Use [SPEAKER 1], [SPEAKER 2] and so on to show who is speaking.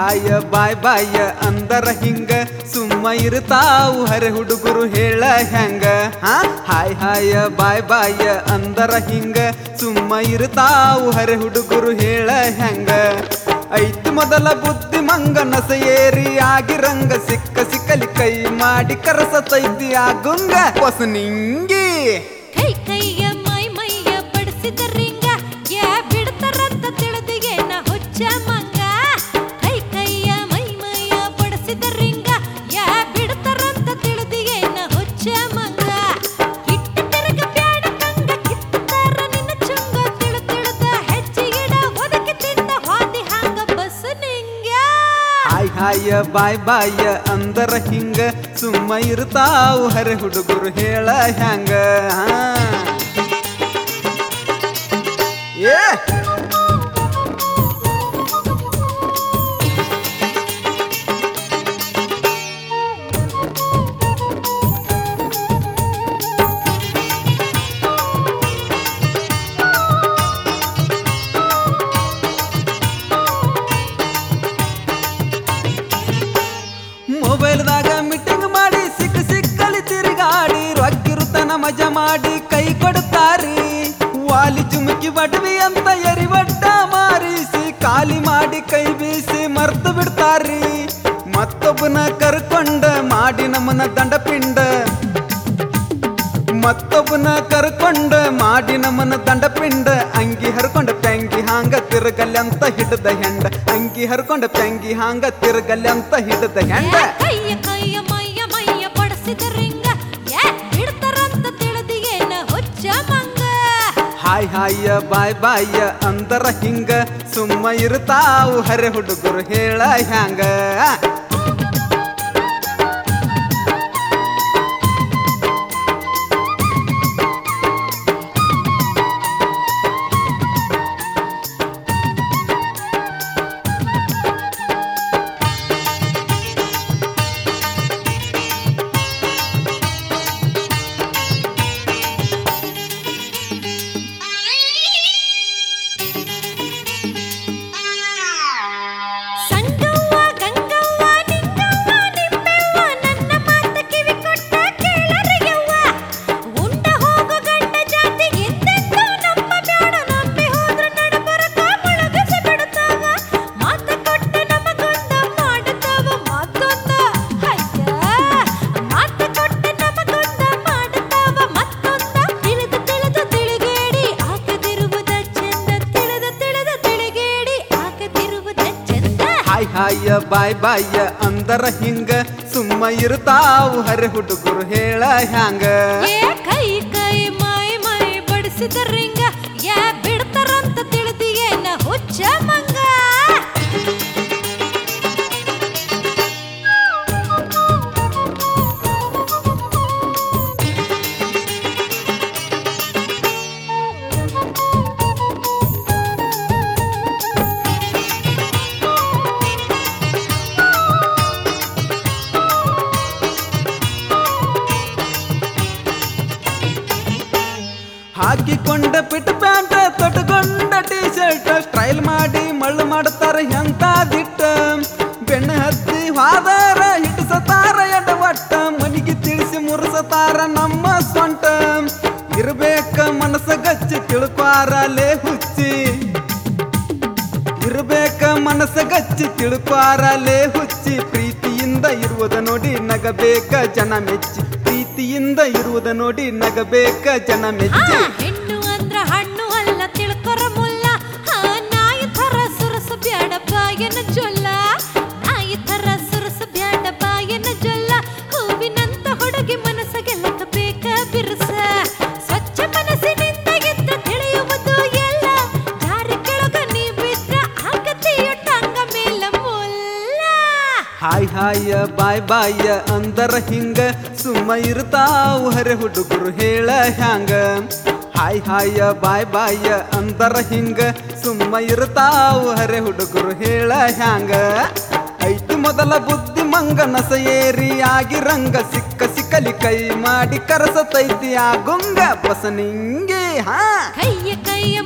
[SPEAKER 1] ಹಾಯ ಬಾಯ್ ಬಾಯ ಅಂದರ ಹಿಂಗ ಸುಮ್ಮ ಇರ್ತಾವು ಹರೆ ಹುಡುಗರು ಹೇಳ ಹೆಂಗ ಹಾ ಹಾಯ್ ಹಾಯ ಬಾಯ್ ಬಾಯ ಅಂದರ ಹಿಂಗ ಸುಮ್ಮ ಇರ್ತಾವು ಹರೆ ಹುಡುಗರು ಹೇಳ ಹೆಂಗ ಐತಿ ಮೊದಲ ಬುದ್ಧಿ ಮಂಗನ ಏರಿ ಆಗಿರಂಗ ಸಿಕ್ಕ ಸಿಕ್ಕಲಿ ಕೈ ಮಾಡಿ ಕರಸತೈತಿ ಆ ಗುಂಗ ಹೊಸ ನಿಂಗಿ
[SPEAKER 2] ಕೈ ಕೈಯ ಮೈ ಮೈಯ ಬಡಿಸಿದ ರಿಂಗ ಯಾ ಬಿಡ್ತಾರಂತ ತಿಳಿದಿಗೇನ ಹುಚ್ಚ ಮಂಗ ಕೈ ಕೈಯ ಮೈ ಮೈಯ ಬಡಿಸಿದ ರಿಂಗ ಯಾ ಬಿಡ್ತಾರಂತ ತಿಳಿದಿಗೇನ ಹುಚ್ಚ ಮಂಗ ಇಟ್ಟ ತಿರುಗ ಬ್ಯಾಡ ಕಂಗ ಕಿತ್ತಾರ ನಿನ್ನ ಚುಂಗ ತಿಳು ತಿಳಿದ ಹೆಚ್ಚಿಗಿಡ ಒದಕಿ ತಿಂದ ಹಾದಿ ಹಾಂಗ ಬಸ್ ನಿಂಗ
[SPEAKER 1] ಹಾಯ್ ಹಾಯ ಬಾಯ್ ಬಾಯ ಅಂದರ ಹಿಂಗ ಸುಮ್ಮ ಇರ್ತಾವು ಹರೆ ಹುಡುಗರು ಹೇಳ ಹ್ಯಾಂಗ ಹಾ. ಏ ಮೊಬೈಲ್ದಾಗ ಮೀಟಿಂಗ್ ಮಾಡಿ ಸಿಕ್ಕ ಸಿಕ್ಕಲಿ ತಿರುಗಾಡಿ ರೊಕ್ಕಿರುತನ ಮಜಾ ಮಾಡಿ ಕೈ ಕೊಡುತ್ತಾರಿ ವಾಲಿ ಜುಮುಕಿ ಬಡವಿ ಅಂತ ಎರಿವಡ್ಡ ಮಾರಿಸಿ ಖಾಲಿ ಮಾಡಿ ಕೈ ಬೀಸಿ ಮರ್ತು ಬಿಡ್ತಾರಿ ಮತ್ತೊಬ್ಬನ ಕರ್ಕೊಂಡ ಮಾಡಿ ನಮ್ಮನ ದಂಡಪಿಂಡ ಮತ್ತೊಬ್ಬನ ಕರ್ಕೊಂಡ ಮಾಡಿ ನಮ್ಮನ ದಂಡಪಿಂಡ ಅಂಗಿ ಹರ್ಕೊಂಡ ಪ್ಯಾಂಗಿ ಹಾಂಗ ತಿರುಗಲ್ಲಂತ ಹಿಡ್ದ ಹೆಂಡ ಅಂಗಿ ಹರ್ಕೊಂಡ ಪ್ಯಾಂಗಿ ಹಾಂಗ ತಿರುಗಲ್ಲಂತ ಹಿಡ್ದ ಹೆಂಡ
[SPEAKER 2] ಕೈಯ ಕೈಯ ಮೈಯ ಮೈಯ ಬಡಿಸಿದ ರಿಂಗ ಯಾ ಬಿಡ್ತಾರಂತ ತಿಳಿದಿಗೇನ ಹುಚ್ಚ ಮಂಗ
[SPEAKER 1] ಹಾಯ್ ಹಾಯ ಬಾಯ್ ಬಾಯ ಅಂದರ ಹಿಂಗ ಸುಮ್ಮ ಇರ್ತಾವು ಹರೆ ಹುಡುಗರು ಹೇಳ ಹ್ಯಾಂಗ
[SPEAKER 2] ಸಂಗವ್ವ ಗಂಗವ್ವ ನಿಂಗವ್ವ ನಿಂಬೆವ್ವ ನನ್ನ ಮಾತ ಕಿವಿ ಕೊಟ್ಟ ಕೇಳರಿಯವ್ವ ಉಂಡ ಹೋಗೋ ಗಂಡ ಜಾತಿ ಎಂದೆಂದೂ ನಮ್ಮ ಬ್ಯಾಡ ನಂಬಿ ಹೋದ್ರ ನಡಬರಕ ಮುಳುಗಿಸಿ ಬಿಡುತ್ತಾವ ಮಾತ ಕೊಟ್ಟ ನಮಗೊಂದ ಮಾಡುತ್ತಾವ ಮತ್ತೊಂದ ಅಯ್ಯ ಮಾತ ಕೊಟ್ಟ ನಮಗೊಂದ ಮಾಡುತ್ತಾವ ಮತ್ತೊಂದ ತಿಳಿದು ತಿಳಿದು ತಿಳಿಗೇಡಿ ಆಗದಿರುವುದ ಚಂದ ತಿಳಿದು ತಿಳಿದು ತಿಳಿಗೇಡಿ ಆಗದಿರುವುದ ಚಂದ
[SPEAKER 1] ಹಾಯ್ ಹಾಯ ಬಾಯ್ ಬಾಯ ಅಂದರ ಹಿಂಗ ಸುಮ್ಮ ಇರ್ತಾವು ಹರೆ ಹುಡುಗರು ಹೇಳ ಹ್ಯಾಂಗ
[SPEAKER 2] ಏ ಕೈ ಕೈ ಮೈ ಮೈ ಬಡಿಸಿದ ರಿಂಗ ಯಾ ಬಿಡ್ತಾರಂತ ತಿಳಿದಿಯೇನ ಹುಚ್ಚ ಮಂಗ
[SPEAKER 1] ಹಾಕಿಕೊಂಡ ಪಿಟ್ ಪ್ಯಾಂಟ್ ತೊಟ್ಟುಕೊಂಡ ಟಿ ಶರ್ಟ್ ಸ್ಟೈಲ್ ಮಾಡಿ ಮಳ್ಳು ಮಾಡ್ತಾರ ಎಂತ ದಿಟ್ಟ ಬೆಣ್ಣ ಹತ್ತಿ ಹಾದಾರ ಹಿಡಿಸತಾರ ಎಡವಟ್ಟ ಮನಿಗೆ ತಿಳಿಸಿ ಮುರ್ಸತಾರ ನಮ್ಮ ಸೊಂಟ ಇರ್ಬೇಕ ಮನಸ್ಸ ಗಚ್ಚಿ ತಿಳ್ಕ್ವಾರಲೇ ಹುಚ್ಚಿ ಇರ್ಬೇಕ ಮನಸ್ಸ ಗಚ್ಚಿ ತಿಳ್ಕ್ವಾರಲೇ ಹುಚ್ಚಿ ಪ್ರೀತಿಯಿಂದ ಇರುವುದ ನೋಡಿ ನಗಬೇಕ ಜನ ಮೆಚ್ಚಿ ಪ್ರೀತಿಯಿಂದ ಇರುವುದ ನೋಡಿ ನಗಬೇಕ ಜನ
[SPEAKER 2] ಆ,
[SPEAKER 1] ಮೆಚ್ಚಿ
[SPEAKER 2] ಹೆಣ್ಣು ಅಂದ್ರ ಹಣ್ಣು ಅಲ್ಲ ತಿಳ್ಕೊರ ಮುಲ್ಲ ಆ, ನಾಯಿ ಥರ ಸುರಸ ಬ್ಯಾಡ ಬಾಯನ ಜೊಲ್ಲ ನಾಯಿ ಥರ ಸುರಸ ಬ್ಯಾಡ ಬಾಯನ ಜೊಲ್ಲ ಹೂವಿನಂತ ಹುಡುಗಿ ಮನಸ್ಸ ಗೆಲ್ಲಕ ಬೇಕ ಬಿರುಸ ಸ್ವಚ್ಛ ಮನಸ್ಸಿನಿಂದ ಇದ್ರ ತಿಳಿಯುವುದು ಎಲ್ಲ ದಾರಿ ಕೆಳಗ ನೀ ಬಿದ್ರ ಆಗತ್ತೀಯ ಟಂಗ ಮೇಲ ಮುಲ್ಲ
[SPEAKER 1] ಹಾಯ್ ಹಾಯ ಬಾಯ್ ಬಾಯ ಅಂದರ ಹಿಂಗ ಸುಮ್ಮ ಇರ್ತಾವು ಹರೆ ಹುಡುಗರು ಹೇಳ ಹ್ಯಾಂಗ ಹಾಯ್ ಹಾಯ ಬಾಯ್ ಬಾಯ ಅಂದರ ಹಿಂಗ ಸುಮ್ಮ ಇರ್ತಾವು ಹರೆ ಹುಡುಗರು ಹೇಳ ಹ್ಯಾಂಗ ಐತಿ ಮೊದಲ ಬುದ್ಧಿ ಮಂಗನ ಏರಿ ಆಗಿ ರಂಗ ಸಿಕ್ಕ ಸಿಕ್ಕಲಿ ಕೈ ಮಾಡಿ ಕರಸತೈತಿ ಆ ಗುಂಗ ಬಸನಿಂಗೆ ಹಾ
[SPEAKER 2] ಕೈಯ ಕೈಯ